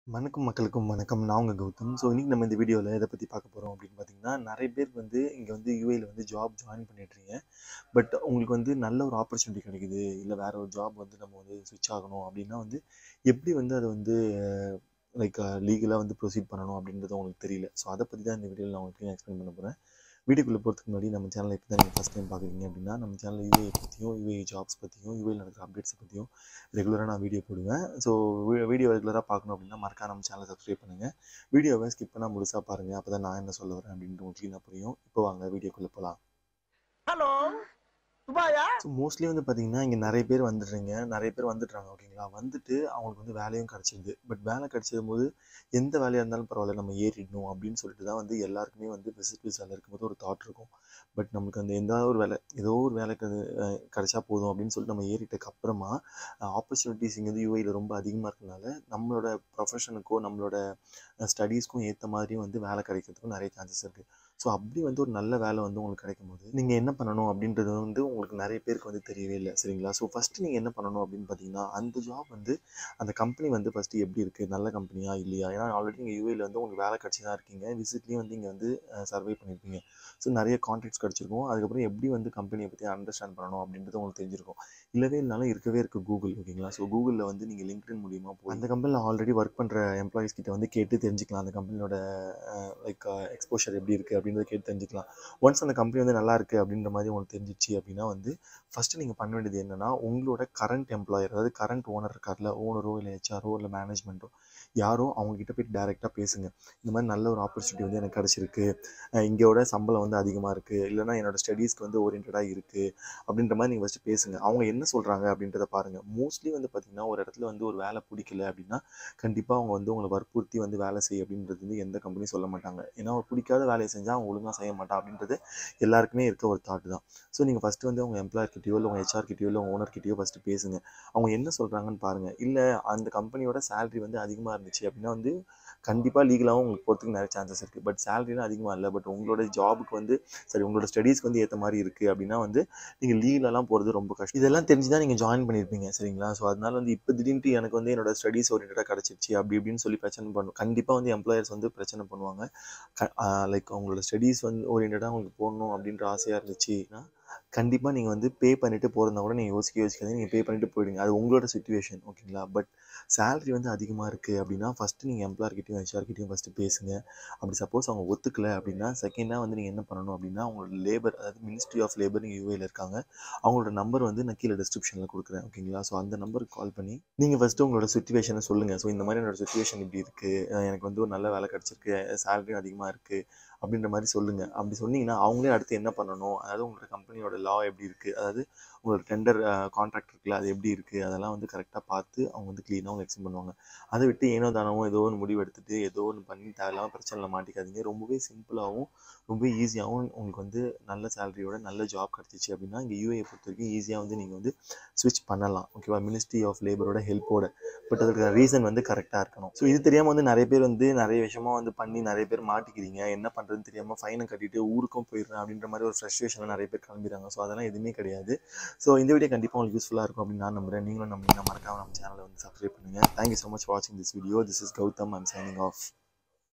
வணக்கம் மக்களுக்கும் வணக்கம் நான் உங்கள் கௌதம் ஸோ இன்றைக்கி நம்ம இந்த வீடியோவில் எதை பற்றி பார்க்க போகிறோம் அப்படின்னு பார்த்தீங்கன்னா நிறைய பேர் வந்து இங்கே வந்து யூஏயில் வந்து ஜாப் ஜாயின் பண்ணிட்டுருங்க பட் உங்களுக்கு வந்து நல்ல ஒரு ஆப்பர்ச்சுனிட்டி கிடைக்குது இல்லை வேறு ஒரு ஜாப் வந்து நம்ம வந்து ஸ்விட்ச் ஆகணும் அப்படின்னா வந்து எப்படி வந்து அதை வந்து லைக் லீகலாக வந்து ப்ரொசீட் பண்ணணும் அப்படின்றது உங்களுக்கு தெரியல ஸோ அதை பற்றி தான் இந்த வீடியோவில் நான் உங்களுக்கு எக்ஸ்பிளைன் பண்ண போகிறேன் வீடியோக்குள்ளே போகிறதுக்கு முன்னாடி நம்ம சேனலை இப்போ தான் நீங்கள் ஃபஸ்ட் டைம் பார்க்குறீங்க அப்படின்னா நம்ம சேனலில் யூஏ பற்றியும் யூஏ ஜாப்ஸ் பற்றியும் யூஏயில் நடக்கிற அப்டேட்ஸை பற்றியும் ரெகுலராக நான் வீடியோ போடுவேன் ஸோ வீடியோ ரெகுலராக பார்க்கணும் அப்படின்னா மறக்காம நம்ம சேனலை சப்ஸ்கிரைப் பண்ணுங்கள் வீடியோவை ஸ்கிப் பண்ணால் முழுசாக பாருங்கள் அப்போ தான் நான் என்ன சொல்ல வரேன் அப்படின்ட்டு உங்களுக்கு க்ளீனாக புரியும் இப்போ வாங்க வீடியோக்குள்ளே போகலாம் ஹலோ துபாயா ஸோ மோஸ்ட்லி வந்து பார்த்தீங்கன்னா இங்கே நிறைய பேர் வந்துடுறீங்க நிறைய பேர் வந்துடுறாங்க ஓகேங்களா வந்துட்டு அவங்களுக்கு வந்து வேலையும் கிடச்சிருது பட் வேலை கிடச்சிடும் போது எந்த வேலையாக இருந்தாலும் பரவாயில்ல நம்ம ஏறிடணும் அப்படின்னு சொல்லிட்டு தான் வந்து எல்லாருக்குமே வந்து விசிட் விசாவில் இருக்கும்போது ஒரு தாட் இருக்கும் பட் நமக்கு அந்த எந்த ஒரு வேலை ஏதோ ஒரு வேலைக்கு அஹ், கிடைச்சா போதும் அப்படின்னு சொல்லிட்டு நம்ம ஏறிட்டதுக்கு அப்புறமா ஆப்பர்ச்சுனிட்டிஸ் இங்கே வந்து யூஐயில் ரொம்ப அதிகமாக இருக்கனால நம்மளோட ப்ரொஃபஷனுக்கோ நம்மளோட ஸ்டடீஸ்க்கும் ஏற்ற மாதிரியும் வந்து வேலை கிடைக்கிறதுக்கும் நிறைய சான்சஸ் இருக்குது ஸோ அப்படி வந்து ஒரு நல்ல வேலை வந்து உங்களுக்கு கிடைக்கும் போது நீங்கள் என்ன பண்ணணும் அப்படின்றது வந்து உங்களுக்கு நிறைய பேருக்கு வந்து தெரியவே இல்லை சரிங்களா ஸோ ஃபஸ்ட்டு நீங்கள் என்ன பண்ணணும் அப்படின்னு பார்த்தீங்கன்னா அந்த ஜாப் வந்து அந்த கம்பெனி வந்து ஃபஸ்ட்டு எப்படி இருக்குது நல்ல கம்பெனியா இல்லையா ஏன்னா ஆல்ரெடி நீங்கள் யூஏயில் வந்து உங்களுக்கு வேலை கிடச்சி தான் இருக்கீங்க விசிட்லேயும் வந்து இங்கே வந்து சர்வே பண்ணியிருப்பீங்க ஸோ நிறைய கான்டாக்ட்ஸ் கிடச்சிருக்கும் அதுக்கப்புறம் எப்படி வந்து கம்பெனியை பற்றி அண்டர்ஸ்டாண்ட் பண்ணணும் அப்படின்றது உங்களுக்கு தெரிஞ்சிருக்கும் இல்லவே இல்லைனாலும் இருக்கவே இருக்குது கூகுள் ஓகேங்களா ஸோ கூகுளில் வந்து நீங்கள் லிங்க்டின் மூலியமாக போய் அந்த கம்பெனியில் ஆல்ரெடி ஒர்க் பண்ணுற எம்ப்ளாயிஸ் கிட்ட வந்து கேட்டு தெரிஞ்சுக்கலாம் அந்த கம்பெனியோட லைக் எக்ஸ்போஷர் எப்படி இருக்குது அப்படின்றத கேட்டு தெரிஞ்சுக்கலாம் ஒன்ஸ் அந்த கம்பெனி வந்து நல்லா இருக்குது அப்படின்ற மாதிரி உங்களுக்கு தெரிஞ்சிச்சு அப்படின்னா வந்து ஃபஸ்ட்டு நீங்கள் பண்ண வேண்டியது என்னென்னா உங்களோட கரண்ட் எம்ப்ளாயர் அதாவது கரண்ட் ஓனர் இருக்கார்ல ஓனரோ இல்லை ஹெச்ஆரோ இல்லை மேனேஜ்மெண்ட்டோ யாரோ அவங்கக்கிட்ட போய் டேரெக்டாக பேசுங்க இந்த மாதிரி நல்ல ஒரு ஆப்பர்ச்சுனிட்டி வந்து எனக்கு கிடச்சிருக்கு இங்கேயோட சம்பளம் வந்து அதிகமாக இருக்குது இல்லைனா என்னோட ஸ்டடீஸ்க்கு வந்து ஓரியன்டாக இருக்குது அப்படின்ற மாதிரி நீங்கள் ஃபஸ்ட்டு பேசுங்க அவங்க என்ன சொல்கிறாங்க அப்படின்றத பாருங்கள் மோஸ்ட்லி வந்து பார்த்திங்கன்னா ஒரு இடத்துல வந்து ஒரு வேலை பிடிக்கல அப்படின்னா கண்டிப்பாக அவங்க வந்து உங்களை வற்புறுத்தி வந்து வேலை செய் அப்படின்றது வந்து எந்த கம்பெனியும் சொல்ல மாட்டாங்க ஏன்னா ஒரு பிடிக்காத வேலையை செஞ்சால் அவங்க ஒழுங்காக செய்ய மாட்டான் அப்படின்றது எல்லாருக்குமே இருக்க ஒரு தாட் தான் ஸோ நீங்கள் ஃபஸ்ட்டு வந்து அவங்க எம்ப்ளாயர் கிட்டயோ இல்லை உங்கள் ஹெச்ஆர் கிட்டயோ இல்லை உங்கள் ஓனர் கிட்டயோ ஃபஸ்ட்டு பேசுங்க அவங்க என்ன சொல்கிறாங்கன்னு பாருங்கள் இல்லை அந்த கம்பெனியோட சேலரி வந்து அதிகமாக இருந்துச்சு அப்படின்னா வந்து கண்டிப்பாக லீகலாகவும் உங்களுக்கு போகிறதுக்கு நிறைய சான்சஸ் இருக்குது பட் சேலரிலாம் அதிகமாக இல்லை பட் உங்களோட ஜாபுக்கு வந்து சரி உங்களோட ஸ்டடீஸ்க்கு வந்து ஏற்ற மாதிரி இருக்குது அப்படின்னா வந்து நீங்கள் லீகலெலாம் போகிறது ரொம்ப கஷ்டம் இதெல்லாம் தெரிஞ்சு தான் நீங்கள் ஜாயின் பண்ணியிருப்பீங்க சரிங்களா ஸோ அதனால வந்து இப்போ திடீர்னு எனக்கு வந்து என்னோட ஸ்டடீஸ் ஓரியன்டாக கிடச்சிருச்சு அப்படி இப்படின்னு சொல்லி பிரச்சனை பண்ணும் கண்டிப்பாக வந்து எம்ப்ளாயர்ஸ் வந்து பிரச்சனை பண்ணுவாங்க லைக் அவங்களோட ஸ்டடீஸ் வந்து ஓரியன்டாக உங்களுக்கு போடணும் அப்படின்ற ஆசையாக இருந்துச்சுன்னா கண்டிப்பாக நீங்கள் வந்து பே பண்ணிவிட்டு போகிறதா கூட நீங்கள் யோசிக்க யோசிக்காதீங்க நீங்கள் பே பண்ணிவிட்டு போயிடுங்க அது உங்களோட சுச்சுவேஷன் ஓகேங்களா பட் சேலரி வந்து அதிகமாக இருக்குது அப்படின்னா ஃபஸ்ட்டு நீங்கள் எம்ப்ளாயர்கிட்டையும் ஹெச்ஆர்கிட்டையும் ஃபஸ்ட்டு பேசுங்க அப்படி சப்போஸ் அவங்க ஒத்துக்கல அப்படின்னா செகண்டாக வந்து நீங்கள் என்ன பண்ணணும் அப்படின்னா அவங்களோட லேபர் அதாவது மினிஸ்ட்ரி ஆஃப் லேபர் நீங்கள் யூஏயில் இருக்காங்க அவங்களோட நம்பர் வந்து நான் கீழே டிஸ்கிரிப்ஷனில் கொடுக்குறேன் ஓகேங்களா ஸோ அந்த நம்பருக்கு கால் பண்ணி நீங்கள் ஃபஸ்ட்டு உங்களோட சுச்சுவேஷனை சொல்லுங்கள் ஸோ இந்த மாதிரி என்னோட சுச்சுவேஷன் இப்படி இருக்குது எனக்கு வந்து ஒரு நல்ல வேலை கிடச்சிருக்கு சேலரியும் அதிகமாக இருக்குது அப்படின்ற மாதிரி சொல்லுங்கள் அப்படி சொன்னீங்கன்னா அவங்களே அடுத்து என்ன பண்ணணும் அதாவது உங்களோட கம்பெனியோட லா எப்படி இருக்குது அதாவது உங்களோட டெண்டர் கான்ட்ராக்ட் இருக்குல்ல அது எப்படி இருக்குது அதெல்லாம் வந்து கரெக்டாக பார்த்து அவங்க வந்து க்ளீனாக அவங்க எக்ஸ்பிளைன் பண்ணுவாங்க அதை விட்டு ஏனோ தானமோ ஏதோ ஒன்று முடிவு எடுத்துட்டு ஏதோ ஒன்று பண்ணி தேவையில்லாமல் பிரச்சனையில் மாட்டிக்காதீங்க ரொம்பவே சிம்பிளாகவும் ரொம்ப ஈஸியாகவும் உங்களுக்கு வந்து நல்ல சேலரியோட நல்ல ஜாப் கிடச்சிச்சு அப்படின்னா இங்கே யூஏ பொறுத்த வரைக்கும் ஈஸியாக வந்து நீங்கள் வந்து ஸ்விட்ச் பண்ணலாம் ஓகேவா மினிஸ்ட்ரி ஆஃப் லேபரோட ஹெல்ப்போட பட் அதுக்கு ரீசன் வந்து கரெக்டாக இருக்கணும் ஸோ இது தெரியாமல் வந்து நிறைய பேர் வந்து நிறைய விஷயமா வந்து பண்ணி நிறைய பேர் மாட்டிக்கிறீங்க என்ன பண்ணுறதுன்னு தெரியாமல் ஃபைனை கட்டிட்டு ஊருக்கும் போயிடுறேன் அப்படின்ற மாதிரி ஒரு ஃப்ரஸ்ட்ரேஷனில் நிறைய பேர் கிளம்பிடுறாங்க ஸோ அதெல்லாம் எதுவுமே கிடையாது ஸோ இந்த வீடியோ கண்டிப்பாக உங்களுக்கு யூஸ்ஃபுல்லாக இருக்கும் அப்படின்னு நான் நம்புறேன் நீங்களும் நம்ம மறக்காம நம்ம சேனலை வந்து சப்ஸ்கிரைப் பண்ணுங்கள் தேங்க்யூ ஸோ மச் வாட்சிங் this video this is Gautham I'm signing of